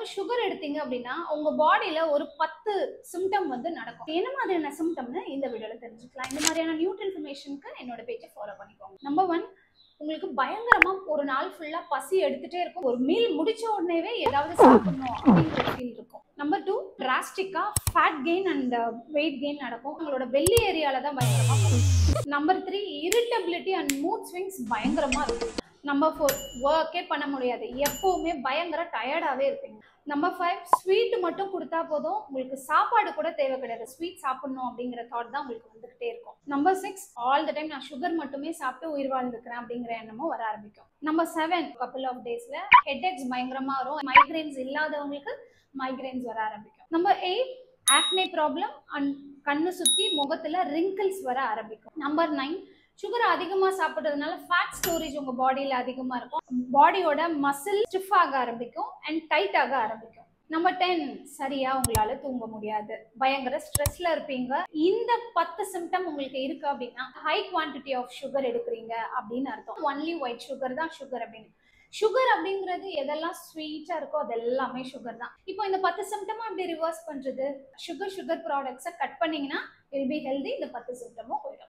sugar எடுத்தீங்க அப்படின்னா உங்க பாடியில ஒரு பத்து சிம்டம் வந்து நடக்கும் என்ன மாதிரியான சிம்டம்னு இந்த வீடியோல தெரிஞ்சுக்கலாம் இந்த மாதிரியான நியூட்ரி இன்ஃபர்மேஷனுக்கு என்னோட பேஜை ஃபாலோ பண்ணிக்கோங்க நம்பர் ஒன் உங்களுக்கு பயங்கரமா ஒரு நாள் ஃபுல்லா பசி எடுத்துட்டே இருக்கும் ஒரு மீல் முடிச்ச உடனேவே ஏதாவது சாப்பிடணும் அப்படிங்கிற ஃபீல் இருக்கும் நம்பர் டூ டிராஸ்டிக்கா fat gain and weight gain நடக்கும் உங்களோட பெல்லி ஏரியால தான் பயங்கரமா number three irritability and mood swings பயங்கரமா இருக்கும் நம்பர் ஃபோர் ஒர்க்கே பண்ண முடியாது எப்பவுமே பயங்கர டயர்டாவே இருப்பீங்க நம்பர் ஃபைவ் ஸ்வீட் மட்டும் கொடுத்தா போதும் உங்களுக்கு சாப்பாடு கூட தேவை கிடையாது ஸ்வீட் சாப்பிடணும் அப்படிங்கிற தாட் தான் உங்களுக்கு வந்துகிட்டே இருக்கும் number six all the time நான் சுகர் மட்டுமே சாப்பிட்டு உயிர் வாழ்ந்துக்கிறேன் அப்படிங்கிற எண்ணமும் வர ஆரம்பிக்கும் நம்பர் செவன் கப்புள் ஆஃப் டேஸ்ல ஹெட்ஏக்ஸ் பயங்கரமா வரும் மைக்ரைன்ஸ் இல்லாதவங்களுக்கு மைக்ரைன்ஸ் வர ஆரம்பிக்கும் number eight acne problem and கண்ணு சுத்தி முகத்துல ரிங்கிள்ஸ் வர ஆரம்பிக்கும் நம்பர் நைன் சுகர் அதிகமா சாப்பிட்றதுனால ஃபேட் ஸ்டோரேஜ் உங்க பாடியில அதிகமா இருக்கும் பாடியோட மசில் ஸ்டிஃப் ஆக ஆரம்பிக்கும் அண்ட் டைட் ஆக ஆரம்பிக்கும் நம்பர் டென் சரியா உங்களால தூங்க முடியாது பயங்கர ஸ்ட்ரெஸ்ல இருப்பீங்க இந்த பத்து சிம்டம் உங்களுக்கு இருக்கு அப்படின்னா ஹை குவான்டிட்டி ஆஃப் சுகர் எடுக்கிறீங்க அப்படின்னு அர்த்தம் ஒன்லி ஒயிட் சுகர் தான் சுகர் அப்படின்னு சுகர் அப்படிங்கிறது எதெல்லாம் ஸ்வீட்டா இருக்கோ அது எல்லாமே சுகர் தான் இப்போ இந்த பத்து சிம்டமும் எப்படி ரிவர்ஸ் பண்றது சுகர் சுகர் ப்ராடக்ட்ஸை கட் பண்ணீங்கன்னா வில் பி ஹெல்தி இந்த பத்து சிம்டமும் போயிடும்